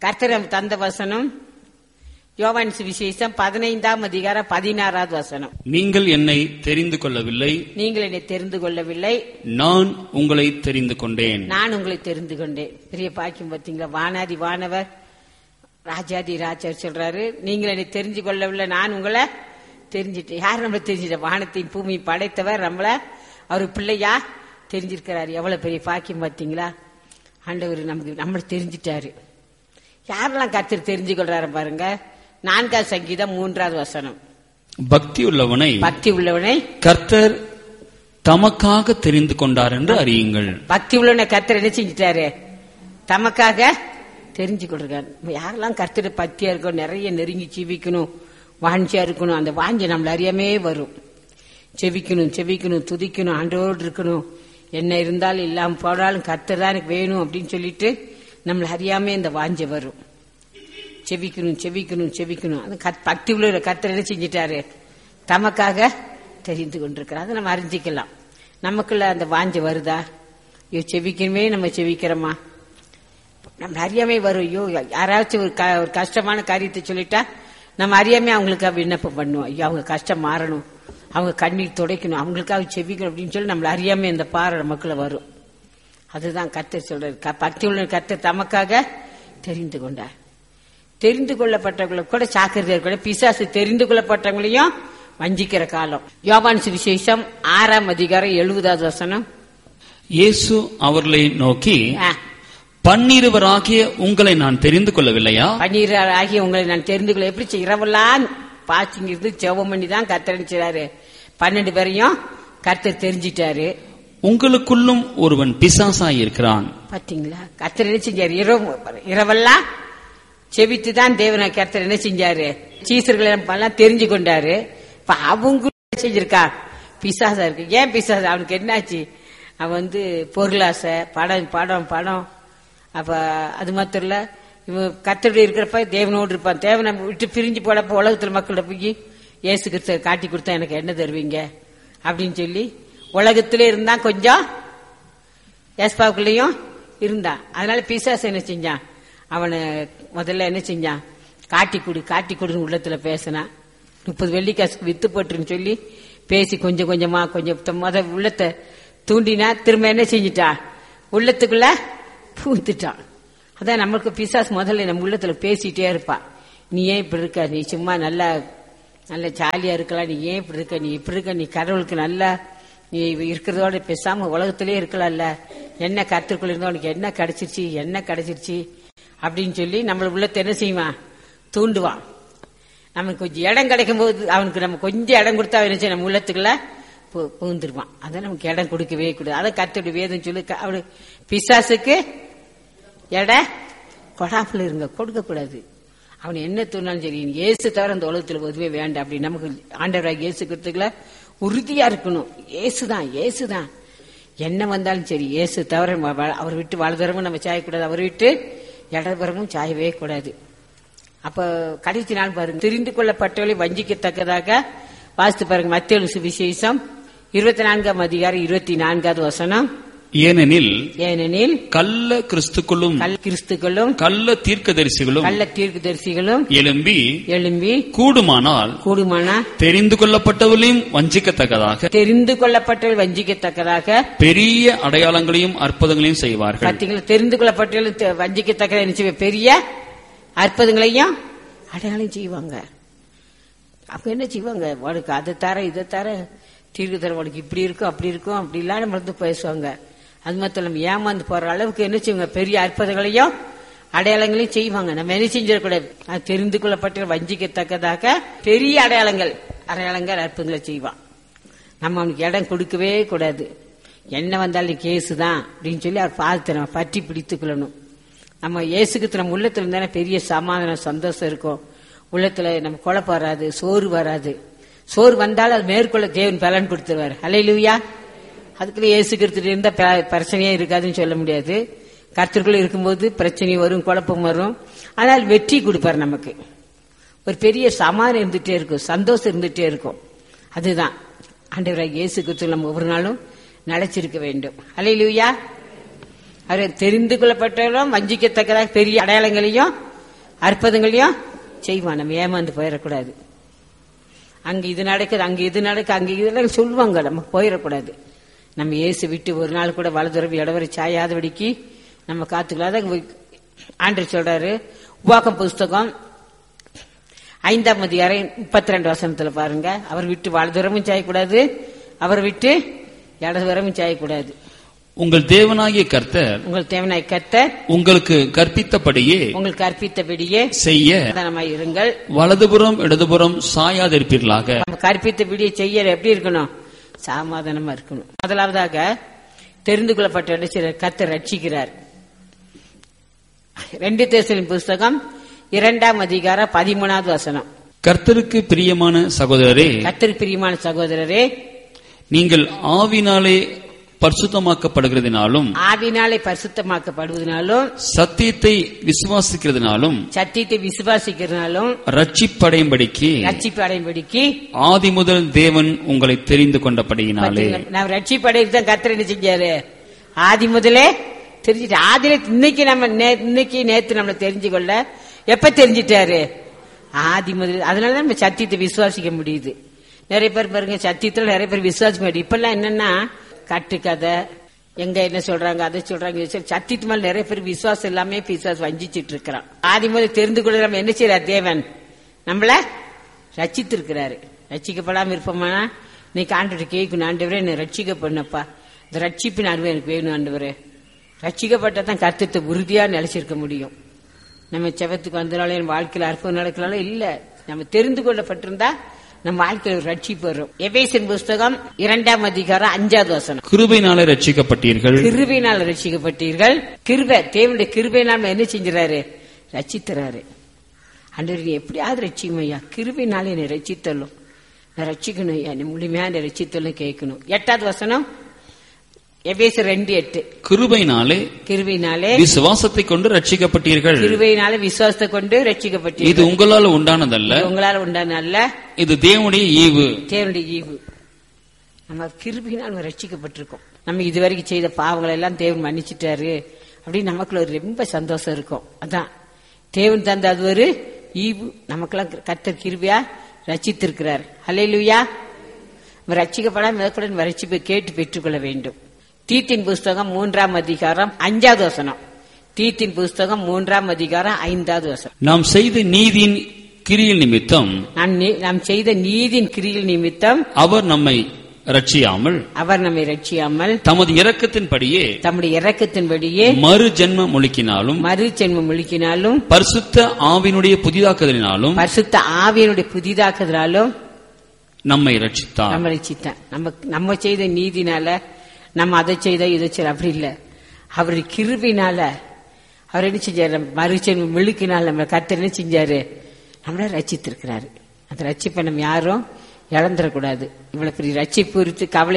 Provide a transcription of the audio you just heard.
கர்த்தர் நமக்கு தந்த வசனம் யோவான் சுவிசேஷம் பதினைந்தாம் அதிகாரம் பதினாறாவது வசனம் நீங்கள் என்னை தெரிந்து கொள்ளவில்லை நீங்கள் என்னை தெரிந்து கொள்ளவில்லை நான் உங்களை தெரிந்து கொண்டேன் நான் உங்களை தெரிந்து கொண்டேன் பெரிய பாக்கியம் பார்த்தீங்களா வானாதி வானவர் ராஜாதி ராஜா சொல்றாரு நீங்கள் என்னை தெரிஞ்சு கொள்ளவில்லை நான் உங்களை தெரிஞ்சிட்டேன் யார் நம்மளை தெரிஞ்சிட்ட வானத்தையும் பூமியும் படைத்தவர் நம்மள அவர் பிள்ளையா தெரிஞ்சிருக்கிறாரு எவ்வளவு பெரிய பாக்கியம் பார்த்தீங்களா ஆண்டவர் நமக்கு நம்மளை தெரிஞ்சிட்டாரு யாரெல்லாம் கர்த்தர் தெரிஞ்சு கொள்றாரு பாருங்க நான்காவது சங்கீதம் மூன்றாவது வசனம் பக்தி உள்ளவனை பக்தி உள்ளவனை கர்த்தர் தமக்காக தெரிந்து கொண்டார் என்று அறியுங்கள் பக்தி உள்ளவனை கர்த்தர் என்ன செஞ்சிட்டாரு தமக்காக தெரிஞ்சு கொடுக்காரு யாரெல்லாம் கர்த்தர் பக்தியா இருக்கணும் நிறைய நெருங்கி ஜீவிக்கணும் வாஞ்சியா இருக்கணும் அந்த வாஞ்சி நம்மள அறியாமே வரும் செவிக்கணும் செவிக்கணும் துதிக்கணும் ஆண்டோடு இருக்கணும் என்ன இருந்தாலும் இல்லாம போனாலும் கர்த்தர் தான் எனக்கு வேணும் அப்படின்னு சொல்லிட்டு நம்மள அறியாமே இந்த வாஞ்சை வரும் செவிக்கணும் செவிக்கணும் செவிக்கணும் அது கத்- பக்தி உள்ள கர்த்தர் என்ன செஞ்சிட்டாரு தமக்காக தெரிந்து கொண்டிருக்கிறார் அதை நம்ம அறிஞ்சிக்கலாம் நமக்குள்ள அந்த வாஞ்சை வருதா ஐயோ செவிக்கணுமே நம்ம செவிக்கிறோமா நம்ம அறியாமை வரும் ஐயோ யாராச்சும் ஒரு க- ஒரு கஷ்டமான காரியத்தை சொல்லிட்டா நம்ம அறியாமே அவங்களுக்காக விண்ணப்பம் பண்ணுவோம் ஐயோ அவங்க கஷ்டம் மாறணும் அவங்க கண்ணீர் துடைக்கணும் அவங்களுக்காக செவிக்கணும் அப்படின்னு சொல்லி நம்மள அறியாமே இந்த பாறை நமக்குள்ள வரும் அதுதான் கர்த்தர் சொல்றாரு க- பக்தி உள்ள கர்த்தர் தமக்காக தெரிந்து கொண்டார் தெரிந்து கொள்ளப்பட்டவங்களை கூட சாக்கிரதையா கூட பிசாசு தெரிந்து கொள்ளப்பட்டவங்களையும் வஞ்சிக்கிற காலம் யோவான் சுவிசேஷம் ஆறாம் அதிகாரம் எழுபதாவது வசனம் இயேசு அவர்களை நோக்கி ஆ, பன்னிருவராகிய உங்களை நான் தெரிந்து கொள்ளவில்லையா பன்னீர் ஆகிய உங்களை நான் தெரிந்து கொள்ள எப்படி செய்ய- இரவெல்லாம் பாச்சிங்க இருந்து ஜெபம் பண்ணி தான் கர்த்தர் அனுப்பிச்சாரு பன்னெண்டு பேரையும் கர்த்தர் தெரிஞ்சிட்டாரு உங்களுக்குள்ளும் ஒருவன் பிசாசாய் இருக்கிறான் பாத்தீங்களா கர்த்தர் என்ன செஞ்சாரு இரவு இரவெல்லாம் செவித்து தான் தேவனை கர்த்தர் என்ன செஞ்சாரு சீசர்களை எல்லாம் தெரிஞ்சு கொண்டாரு இப்ப அவங்க என்ன செஞ்சிருக்கா பிசாசா இருக்கு ஏன் பிசாசு அவனுக்கு என்னாச்சு அவன் வந்து பொருளாசை படம் படம் படம் அப்ப அது மாத்திரம் இல்ல இவன் கர்த்தருடைய இருக்கிறப்ப தேவனோடு இருப்பான் தேவனை விட்டு பிரிஞ்சு போடப்ப உலகத்துல மக்கள்கிட்ட போய் இயேசு கிறிஸ்துவ காட்டி கொடுத்தா எனக்கு என்ன தருவீங்க அப்படின்னு சொல்லி உலகத்திலே இருந்தா கொஞ்சம் ஏஸ்பாவுக்குள்ளேயும் இருந்தான் அதனால பிசாசு என்ன செஞ்சான் அவனை முதல்ல என்ன செஞ்சான் காட்டி கொடு காட்டி கொடுன்னு உள்ளத்துல பேசினான் முப்பது வெள்ளிக்காசுக்கு வித்து போட்டுருன்னு சொல்லி பேசி கொஞ்சம் கொஞ்சமா கொஞ்சம் த- முத உள்ளத்தை தூண்டினா திரும்ப என்ன செஞ்சிட்டான் உள்ளத்துக்குள்ள பூத்துட்டான் அதான் நம்மளுக்கு பிசாசு முதல்ல நம்ம உள்ளத்துல பேசிட்டே இருப்பா நீ ஏன் இப்படி இருக்க நீ சும்மா நல்லா நல்ல ஜாலியா இருக்கலாம் நீ ஏன் இப்படி இருக்க நீ இப்படி இருக்க நீ கடவுளுக்கு நல்லா நீ இருக்கிறதோட பேசாம உலகத்திலே இருக்கலாம்ல என்ன கருத்துக்குள்ள இருந்தோ உனக்கு என்ன கிடைச்சிருச்சு என்ன கிடைச்சிருச்சு அப்படின்னு சொல்லி நம்மள உள்ளத்தை என்ன செய்வான் தூண்டுவான் நமக்கு கொஞ்சம் இடம் கிடைக்கும் போது அவனுக்கு நம்ம கொஞ்சம் இடம் கொடுத்தா அவன் என்ன செய்ய நம்ம உள்ளத்துக்குள்ள பு- புகுந்துருவான் அதை நமக்கு இடம் கொடுக்கவே கூடாது அதை கருத்துடைய வேதம் சொல்லி க- அவரு பிசாசுக்கு எடை கொடாமல் இருங்க கொடுக்க கூடாது அவன் என்ன தூண்டாலும் சரி நீ இயேசு தவிர அந்த உலகத்துல எதுவுமே வேண்டாம் அப்படி நமக்கு ஆண்டவராக இயேசு கிறிஸ்துக்குள்ள உறுதியா இருக்கணும் இயேசுதான் இயேசுதான் என்ன வந்தாலும் சரி இயேசு தவிர வ- வ- அவர் விட்டு வலதுறமும் நம்ம சாயக்கூடாது அவர் விட்டு இடதுபுறமும் சாயவே கூடாது அப்ப கடைசி நாள் பாருங்க தெரிந்து கொள்ளப்பட்டவளை வஞ்சிக்கத்தக்கதாக வாசித்து பாருங்க மத்திய சுவிசேஷம் இருபத்தி நான்காம் அதிகாரம் இருபத்தி நான்காவது வசனம் ஏனெனில் ஏனெனில் கள்ள கிறிஸ்துக்களும் கல் கிறிஸ்துக்களும் கள்ள தீர்க்கதரிசிகளும் கள்ள தீர்க்கதரிசிகளும் எழும்பி எழும்பி கூடுமானால் கூடுமானா தெரிந்து கொள்ளப்பட்டவர்களையும் வஞ்சிக்கத்தக்கதாக தெரிந்து கொள்ளப்பட்டவர்கள் வஞ்சிக்கத்தக்கதாக பெரிய அடையாளங்களையும் அற்புதங்களையும் செய்வார்கள் பார்த்தீங்களா தெரிந்து கொள்ளப்பட்டவர்கள் தெ- வஞ்சிக்கத்தக்கதாக என்ன செய்வாங்க? பெரிய அற்புதங்களையும் அடையாளம் செய்வாங்க அப்ப என்ன செய்வாங்க உனக்கு அதை தர இதை தர தீர்வு தர உனக்கு இப்படி இருக்கும் அப்படி இருக்கும் அப்படி இல்லாம மறந்து பேசுவாங்க அது மாத்திரம் நம்ம ஏமாந்து போற அளவுக்கு என்ன செய்வாங்க பெரிய அற்புதங்களையும் அடையாளங்களையும் செய்வாங்க நம்ம என்ன செஞ்சிடக்கூடாது அது தெரிந்து கொள்ளப்பட்ட வஞ்சிக்கத்தக்கதாக பெரிய அடையாளங்கள் அடையாளங்கள் அற்புதங்களை செய்வான் நம்ம அவனுக்கு இடம் கொடுக்கவே கூடாது என்ன வந்தாலும் கேசு தான் அப்படின்னு சொல்லி அவர் பார்த்து நம்ம பற்றி பிடித்துக் கொள்ளணும் நம்ம இயேசுக்கு நம்ம உள்ளத்துல இருந்தானே பெரிய சமாதானம் சந்தோஷம் இருக்கும் உள்ளத்துல நம்ம குழப்பம் வராது சோறு வராது சோறு வந்தாலும் அது மேற்கொள்ள தேவன் பலன் கொடுத்துருவாரு அலையிலுயா அதுக்குள்ள இயேசுக்கிறது இருந்தா ப- பிரச்சனையே இருக்காதுன்னு சொல்ல முடியாது கர்த்தருக்குள்ள இருக்கும்போது பிரச்சனை வரும் குழப்பம் வரும் ஆனால் வெற்றி கொடுப்பார் நமக்கு ஒரு பெரிய சமாதானம் இருந்துட்டே இருக்கும் சந்தோஷம் இருந்துட்டே இருக்கும் அதுதான் ஆண்டவராக இயேசு கிறிஸ்து நம்ம ஒவ்வொரு நாளும் நிலைச்சிருக்க வேண்டும் அலையிலுயா அவர் தெரிந்து கொள்ளப்பட்டவர்களும் வஞ்சிக்கத்தக்கதாக பெரிய அடையாளங்களையும் அற்புதங்களையும் செய்வான் நம்ம ஏமாந்து போயிடக்கூடாது அங்க இது நடக்குது அங்க இது நடக்கு அங்க இதெல்லாம் சொல்லுவாங்க நம்ம போயிடக்கூடாது நம்ம இயேசு விட்டு ஒரு நாள் கூட வலதுறவு இடவரை சாயாதபடிக்கு நம்ம காத்துக்கலாத ஆண்டு சொல்றாரு உபாகம் புஸ்தகம் ஐந்தாம் அதிகாரம் முப்பத்தி ரெண்டு வசனத்துல பாருங்க அவர் விட்டு வலதுறமும் சாயக்கூடாது அவர் விட்டு இடதுவரமும் சாயக்கூடாது உங்கள் தேவனாகிய கர்த்தர் உங்கள் தேவனாய் கத்த உங்களுக்கு கற்பித்தபடியே உங்களுக்கு கற்பித்தபடியே செய்ய சாதாரணமாய் இருங்கள் வலதுபுறம் இடதுபுறம் சாயாதிருப்பீர்களாக நம்ம கற்பித்தபடியே செய்ய எப்படி இருக்கணும் சமாதானமா இருக்கணும் முதலாவதாக தெரிந்து கொள்ளப்பட்ட சிலர் கத்த ரட்சிக்கிறார் ரெண்டு தேசலின் புஸ்தகம் இரண்டாம் அதிகாரம் பதிமூணாவது வசனம் கர்த்தருக்கு பிரியமான சகோதரரே கத்தர் பிரியமான சகோதரரே நீங்கள் ஆவினாலே பரிசுத்தமாக்கப்படுகிறதினாலும் ஆவினாலே பரிசுத்தமாக்கப்படுவதனாலும் சத்தியத்தை விசுவாசிக்கிறதுனாலும் சத்தியத்தை விசுவாசிக்கிறதுனாலும் ரட்சிப்படையும்படிக்கு ரட்சிப்பு அடையும்படிக்கு ஆதி முதல் தேவன் உங்களை தெரிந்து கொண்டபடியினாலே பாத்தீங்களா? நான் ரட்சிப்பு அடையிறது தான் கத்தர் என்ன செஞ்சாரு ஆதி முதலே தெரிஞ்சுட்டு ஆதியில இன்னைக்கு நம்ம நே- இன்னைக்கு நேத்து நம்மள தெரிஞ்சு கொள்ள எப்ப தெரிஞ்சிட்டாரு ஆதி முதல் அதனால நம்ம சத்தியத்தை விசுவாசிக்க முடியுது நிறைய பேர் பாருங்க சத்தியத்துல நிறைய பேர் விசுவாசிக்க முடியும் இப்பெல்லாம் என்னன்னா கட்டுக்கதை எங்க என்ன சொல்றாங்க அதை சொல்றாங்க இதை சொல்றாங்க. சத்தியத்து மேல நிறைய பேர் விசுவாசம் எல்லாமே விசுவாசம் வஞ்சிச்சிட்டு இருக்கிறான் ஆதி முதல் தெரிந்து கொள்ள நம்ம என்ன செய்யறார் தேவன் நம்மள ரட்சித்திருக்கிறாரு ரட்சிக்கப்படாம இருப்போமானா இன்னைக்கு ஆண்டு கேட்கணும் ஆண்டவரே என்னை ரட்சிக்க பண்ணப்பா இந்த ரட்சிப்பின் அனுபவம் எனக்கு வேணும் ஆண்டவரே ரட்சிக்கப்பட்டா தான் கருத்தத்தை உறுதியா நிலைச்சிருக்க முடியும் நம்ம செவத்துக்கு வந்தனாலும் என் வாழ்க்கையில் அற்புதம் நடக்கலாலும் இல்ல நம்ம தெரிந்து கொள்ளப்பட்டிருந்தா நம்ம வாழ்க்கையில் ஒரு ரட்சிப்பு வரும் எபேசின் புஸ்தகம் இரண்டாம் அதிகாரம் அஞ்சாவது வசனம் கிருபையினாலே ரட்சிக்கப்பட்டீர்கள் கிருபையினால் ரட்சிக்கப்பட்டீர்கள் கிருபை தேவனுடைய கிருபையினால் நம்ம என்ன செஞ்சுறாரு ரட்சித்துறாரு அன்றவர் நீ எப்படியாவது ரட்சிக்கும் ஐயா கிருபையினால என்னை ரட்சித்தள்ளும் நான் ரட்சிக்கணும் ஐயா நீ முழுமையா என்னை ரட்சித்தள்ளும் கேட்கணும் எட்டாவது வசனம் எபேசு ரெண்டு எட்டு கிருபையினாலே கிருபையினாலே விசுவாசத்தை கொண்டு ரட்சிக்கப்பட்டீர்கள் கிருபையினால விசுவாசத்தை கொண்டு இது ரட்சிக்கப்பட்டீர்கள் உங்களால் உண்டானதல்ல இது உங்களால் உண்டான அல்ல இது தேவனுடைய ஈவு தேவனுடைய ஈவு நம்ம கிருபினால் நம்ம ரட்சிக்கப்பட்டிருக்கோம் நம்ம இதுவரைக்கும் செய்த பாவங்களை எல்லாம் தேவன் மன்னிச்சிட்டாரு அப்படின்னு நமக்குள்ள ஒரு ரொம்ப சந்தோஷம் இருக்கும் அதான் தேவன் தந்த அது ஒரு ஈவு நமக்கெல்லாம் கர்த்தர் கிருபியா ரட்சித்திருக்கிறார் ஹalleluya நம்ம ரட்சிக்கப்படாம மேற்கொள்ள நம்ம ரட்சிப்பை கேட்டு பெற்றுக்கொள்ள வேண்டும் தீத்தின் புஸ்தகம் மூன்றாம் அதிகாரம் அஞ்சாவது வசனம் தீத்தின் புஸ்தகம் மூன்றாம் அதிகாரம் ஐந்தாவது வசனம் நாம் செய்த நீதியின் கிரியில் நிமித்தம் நாம் நீ- நாம் செய்த நீதின் கிரியில் நிமித்தம் அவர் நம்மை ரட்சியாமல் அவர் நம்மை ரட்சியாமல் தமது இரக்கத்தின்படியே தம்முடைய இரக்கத்தின்படியே மறு ஜென்ம முழுக்கினாலும் மறு ஜென்மம் முழுக்கினாலும் பரிசுத்த ஆவினுடைய புதிதாக்குதலினாலும் பரிசுத்த ஆவியனுடைய புதிதாக்குதலாலும் நம்மை ரட்சித்தார் நம்ம ரட்சித்தான் நம்ம நம்ம செய்த நீதினால நம்ம அதை செய்த இதை செய்த அப்படி இல்ல அவருடைய கிருபினால அவர் என்ன செஞ்சாரு மறு ஜென்மம் முழுக்கினால் நம்ம கர்த்தர் என்ன செஞ்சாரு நம்மள ரட்சித்திருக்கிறாரு அந்த ரட்சிப்பை நம்ம யாரும் இழந்துடக்கூடாது இவ்வளவு பெரிய ரட்சிப்பு குறித்து கவலை